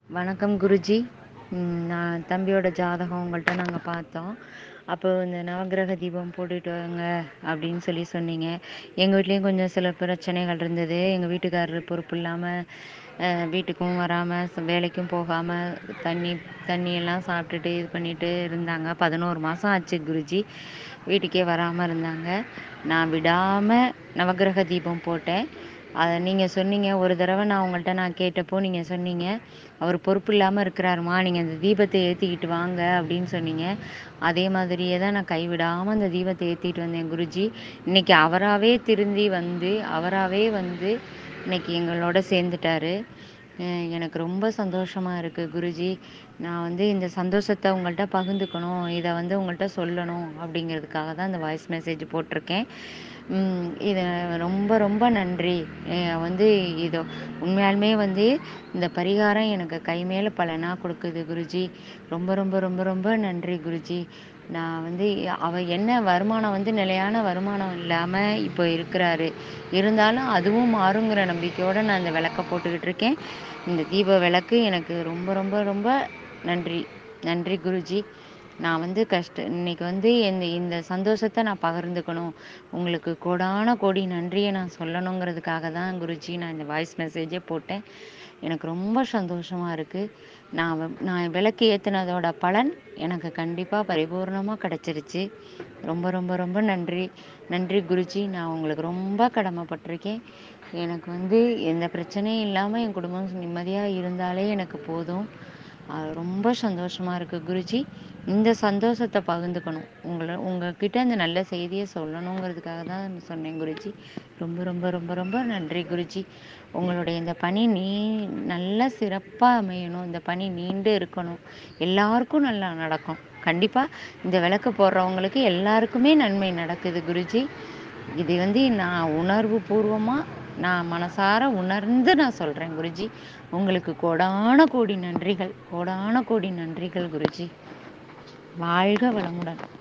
வணக்கம் குருஜி ம், நான் தம்பியோட ஜாதகம் உங்கள்கிட்ட நாங்கள் பார்த்தோம் அப்போ இந்த நவக்கிரக தீபம் போட்டுட்டு வாங்க அப்படின்னு சொல்லி சொன்னீங்க எங்கள் வீட்லேயும் கொஞ்சம் சில பிரச்சனைகள் இருந்தது எங்கள் வீட்டுக்காரர் பொறுப்பு இல்லாமல் வீட்டுக்கும் வராமல் வேலைக்கும் போகாமல் தண்ணி தண்ணி எல்லாம் சாப்பிட்டுட்டு இது பண்ணிட்டு இருந்தாங்க பதினோரு மாதம் ஆச்சு குருஜி வீட்டுக்கே வராமல் இருந்தாங்க நான் விடாமல் நவக்கிரக தீபம் போட்டேன் அதை நீங்கள் சொன்னீங்க ஒரு தடவை நான் உங்கள்கிட்ட நான் கேட்டப்போ நீங்கள் சொன்னீங்க அவர் பொறுப்பு இல்லாமல் இருக்கிறாருமா நீங்கள் அந்த தீபத்தை ஏற்றிக்கிட்டு வாங்க அப்படின்னு சொன்னீங்க அதே மாதிரியே தான் நான் கைவிடாமல் அந்த தீபத்தை ஏற்றிட்டு வந்தேன் குருஜி இன்னைக்கு அவராகவே திருந்தி வந்து அவராகவே வந்து இன்னைக்கு எங்களோட சேர்ந்துட்டாரு அஹ் எனக்கு ரொம்ப சந்தோஷமாக இருக்குது குருஜி நான் வந்து இந்த சந்தோஷத்தை உங்கள்கிட்ட பகிர்ந்துக்கணும் இதை வந்து உங்கள்கிட்ட சொல்லணும் அப்படிங்கிறதுக்காக தான் இந்த வாய்ஸ் மெசேஜ் போட்டிருக்கேன் உம் இது ரொம்ப ரொம்ப நன்றி அஹ் வந்து இது உண்மையாலுமே வந்து இந்த பரிகாரம் எனக்கு கை மேலே பலனாக கொடுக்குது குருஜி ரொம்ப ரொம்ப ரொம்ப ரொம்ப நன்றி குருஜி நான் வந்து அவ என்ன வருமானம் வந்து நிலையான வருமானம் இல்லாமல் இப்போ இருக்கிறாரு இருந்தாலும் அதுவும் மாறுங்கிற நம்பிக்கையோடு நான் இந்த விளக்க போட்டுக்கிட்டு இருக்கேன் இந்த தீப விளக்கு எனக்கு ரொம்ப ரொம்ப ரொம்ப நன்றி நன்றி குருஜி நான் வந்து கஷ்ட இன்னைக்கு வந்து இந்த இந்த சந்தோஷத்தை நான் பகிர்ந்துக்கணும் உங்களுக்கு கோடான கோடி நன்றியை நான் சொல்லணுங்கிறதுக்காக தான் குருஜி நான் இந்த வாய்ஸ் மெசேஜே போட்டேன் எனக்கு ரொம்ப சந்தோஷமாக இருக்குது நான் வ- நான் விளக்கு ஏற்றுனதோட பலன் எனக்கு கண்டிப்பாக பரிபூர்ணமாக கிடச்சிருச்சு ரொம்ப ரொம்ப ரொம்ப நன்றி நன்றி குருஜி நான் உங்களுக்கு ரொம்ப கடமைப்பட்டிருக்கேன் எனக்கு வந்து எந்த பிரச்சனையும் இல்லாமல் என் குடும்பம் நிம்மதியாக இருந்தாலே எனக்கு போதும் அது ரொம்ப சந்தோஷமா இருக்கு குருஜி இந்த சந்தோஷத்தை பகிர்ந்துக்கணும் உங்களை உங்ககிட்ட இந்த நல்ல செய்தியை சொல்லணுங்கிறதுக்காக தான் சொன்னேன் குருஜி ரொம்ப ரொம்ப ரொம்ப ரொம்ப நன்றி குருஜி உங்களுடைய இந்த பணி நீ நல்லா சிறப்பாக அமையணும் இந்த பணி நீண்டு இருக்கணும் எல்லாருக்கும் நல்லா நடக்கும் கண்டிப்பாக இந்த விளக்கு போடுறவங்களுக்கு எல்லாருக்குமே நன்மை நடக்குது குருஜி இது வந்து நான் உணர்வு பூர்வமாக நான் மனசார உணர்ந்து நான் சொல்கிறேன் குருஜி உங்களுக்கு கோடான கோடி நன்றிகள் கோடான கோடி நன்றிகள் குருஜி வாழ்க வளமுடன்